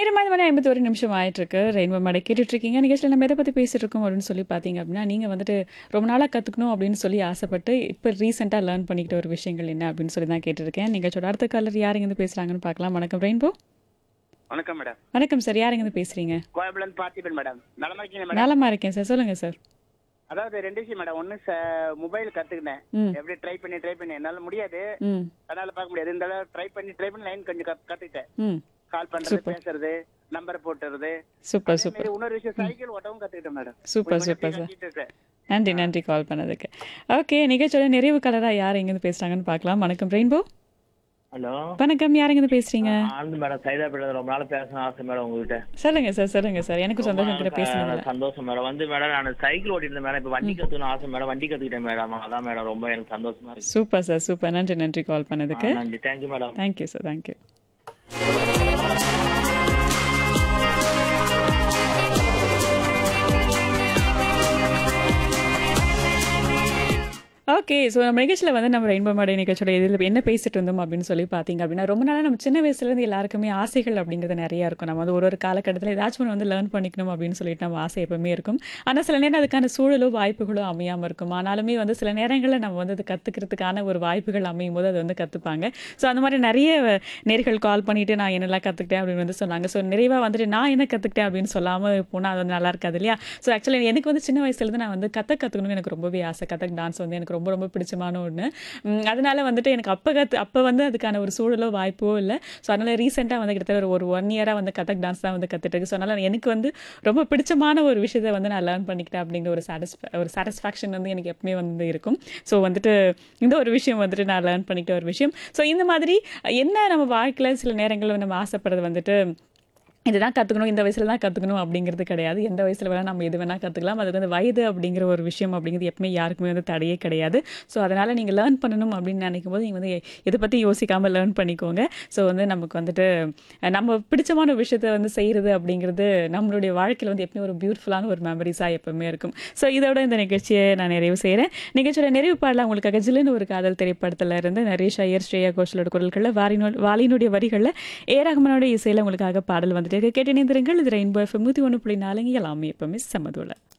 நேரம் மாதிரி மணி ஐம்பத்தி ஒரு நிமிஷம் ஆயிட்டு இருக்கு ரெயின்போ மாடை கேட்டுட்டு இருக்கீங்க நிகழ்ச்சியில் நம்ம எதை பற்றி பேசிட்டு இருக்கோம் அப்படின்னு சொல்லி பார்த்தீங்க அப்படின்னா நீங்கள் வந்துட்டு ரொம்ப நாளாக கற்றுக்கணும் அப்படின்னு சொல்லி ஆசைப்பட்டு இப்போ ரீசெண்டாக லேர்ன் பண்ணிக்கிட்ட ஒரு விஷயங்கள் என்ன அப்படின்னு சொல்லி தான் கேட்டிருக்கேன் நிகழ்ச்சியோட அடுத்த காலர் யார் இருந்து பேசுகிறாங்கன்னு பார்க்கலாம் வணக்கம் ரெயின்போ வணக்கம் மேடம் வணக்கம் சார் யார் இருந்து பேசுகிறீங்க கோயம்புலேருந்து பார்த்திபன் மேடம் நலமா இருக்கீங்க மேடம் நலமா இருக்கேன் சார் சொல்லுங்கள் சார் அதாவது ரெண்டு விஷயம் மேடம் ஒன்று மொபைல் கற்றுக்கினேன் ம் எப்படி ட்ரை பண்ணி ட்ரை பண்ணி என்னால முடியாது ம் அதனால பார்க்க முடியாது இந்த ட்ரை பண்ணி ட்ரை பண்ணி லைன் கொஞ்சம் கத்- கத்துக்கிட்டேன் ம் கால் பண்றது பேசுறது நம்பர் போட்டுறது சூப்பர் அதே சூப்பர் மாதிரி இன்னொரு விஷயம் சைக்கிள் ஓட்டவும் கத்துக்கிட்டேன் மேடம் சூப்பர் கொஞ்சம் சூப்பர் free சார் கட்டிட்டு இருக்கேன். நன்றி நன்றி கால் பண்ணதுக்கு ஓகே நிகழ்ச்சியோட நிறைவு கலராக யார் எங்கேருந்து பேசுகிறாங்கன்னு பார்க்கலாம் வணக்கம் ரெயின்போ ஹலோ வணக்கம் யார் எங்கேருந்து பேசுகிறீங்க ஆனந்த் மேடம் சைதாப்பேட்டை ரொம்ப நாள் பேசணும் ஆசை மேடம் உங்ககிட்ட சொல்லுங்க சார் சொல்லுங்க சார் எனக்கு சந்தோஷம் கிட்ட பேசுனீங்களா சந்தோஷம் மேடம் வந்து மேடம் நான் சைக்கிள் ஓட்டிட்டு மேடம் இப்ப வண்டி கத்துக்கணும் ஆசை மேடம் வண்டி கத்துக்கிட்டேன் மேடம் அதான் மேடம் ரொம்ப எனக்கு சந்தோஷமா இருக்கு சூப்பர் சார் சூப்பர் நன்றி நன்றி கால் பண்ணதுக்கு ஆ, நன்றி thank you madam thank you sir thank you okay so நம்ம நிகழ்ச்சியில் வந்து நம்ம ரெயின்போ மாடை நிகழ்ச்சியோட இதில் என்ன பேசிட்டு இருந்தோம் அப்படின்னு சொல்லி பார்த்தீங்க அப்படின்னா ரொம்ப நாளாக நம்ம சின்ன வயசுலேருந்து எல்லாருக்குமே ஆசைகள் அப்படிங்கிறது நிறையா இருக்கும் நம்ம வந்து ஒரு ஒரு காலகட்டத்தில் ஏதாச்சும் ஒன்று வந்து லேர்ன் பண்ணிக்கணும் அப்படின்னு சொல்லிட்டு நம்ம ஆசை எப்பவுமே இருக்கும் ஆனால் சில நேரம் அதுக்கான சூழலோ வாய்ப்புகளோ அமையாமல் இருக்கும் ஆனாலுமே வந்து சில நேரங்களில் நம்ம வந்து அது கற்றுக்கிறதுக்கான ஒரு வாய்ப்புகள் அமையும் போது அது வந்து கற்றுப்பாங்க ஸோ அந்த மாதிரி நிறைய நேர்கள் கால் பண்ணிட்டு நான் என்னெல்லாம் கற்றுக்கிட்டேன் அப்படின்னு வந்து சொன்னாங்க ஸோ நிறைவாக வந்துட்டு நான் என்ன கற்றுக்கிட்டேன் அப்படின்னு சொல்லாமல் போனால் அது வந்து நல்லா இருக்காது இல்லையா ஸோ ஆக்சுவலி எனக்கு வந்து சின்ன வயசுலேருந்து நான் வந்து கற்று கற்றுக்கணும்னு எனக்கு ரொம்பவே ஆசை கதக் டான்ஸ் வந்து எனக்கு ரொம்ப ரொம்ப பிடிச்சமான ஒன்று அதனால வந்துட்டு எனக்கு அப்போ கற்று அப்போ வந்து அதுக்கான ஒரு சூழலோ வாய்ப்போ இல்லை ஸோ அதனால் ரீசெண்டாக வந்து கிட்டத்தட்ட ஒரு ஒரு ஒன் இயராக வந்து கதக் டான்ஸ் தான் வந்து கற்றுட்டு இருக்கு ஸோ அதனால் எனக்கு வந்து ரொம்ப பிடிச்சமான ஒரு விஷயத்தை வந்து நான் லேர்ன் பண்ணிக்கிட்டேன் அப்படிங்கிற ஒரு சாட்டிஸ்ஃபை ஒரு சாட்டிஸ்ஃபேக்ஷன் வந்து எனக்கு எப்பவுமே வந்து இருக்கும் ஸோ வந்துட்டு இந்த ஒரு விஷயம் வந்துட்டு நான் லேர்ன் பண்ணிக்கிட்ட ஒரு விஷயம் ஸோ இந்த மாதிரி என்ன நம்ம வாழ்க்கையில் சில நேரங்களில் நம்ம ஆசைப்படுறது வந்துட்டு இதுதான் கற்றுக்கணும் இந்த வயசில் தான் கற்றுக்கணும் அப்படிங்கிறது கிடையாது எந்த வயசில் வேணால் நம்ம எது வேணால் கற்றுக்கலாம் அதுக்கு வந்து வயது அப்படிங்கிற ஒரு விஷயம் அப்படிங்கிறது எப்பவுமே யாருக்குமே வந்து தடையே கிடையாது ஸோ அதனால் நீங்கள் லேர்ன் பண்ணணும் அப்படின்னு நினைக்கும் போது நீங்கள் வந்து இதை பற்றி யோசிக்காமல் லேர்ன் பண்ணிக்கோங்க ஸோ வந்து நமக்கு வந்துட்டு அஹ், நம்ம பிடிச்சமான விஷயத்தை வந்து செய்கிறது அப்படிங்கிறது நம்மளுடைய வாழ்க்கையில் வந்து எப்பவுமே ஒரு பியூட்டிஃபுல்லான ஒரு மெமரிஸாக எப்பவுமே இருக்கும் ஸோ இதோட இந்த நிகழ்ச்சியை நான் நிறைவு செய்கிறேன் நிகழ்ச்சியோட நிறைவு பாடலாம் உங்களுக்காக ஜில்லுன்னு ஒரு காதல் திரைப்படத்தில் இருந்து நரேஷ் ஐயர் ஸ்ரேயா கோஷலோட குரல்களில் வாரினோ வாலினுடைய வரிகளில் ஏ ரஹ்மானோட இசையில் உங்களுக்காக பாடல் வந்துட்டு இருக்கு கேட்டு இணைந்திருங்கள் இது ரெயின்போ எஃப்எம் நூற்றி ஒன்று புள்ளி நாலுங்க எல்லாமே எப்பவுமே சமதுள்ள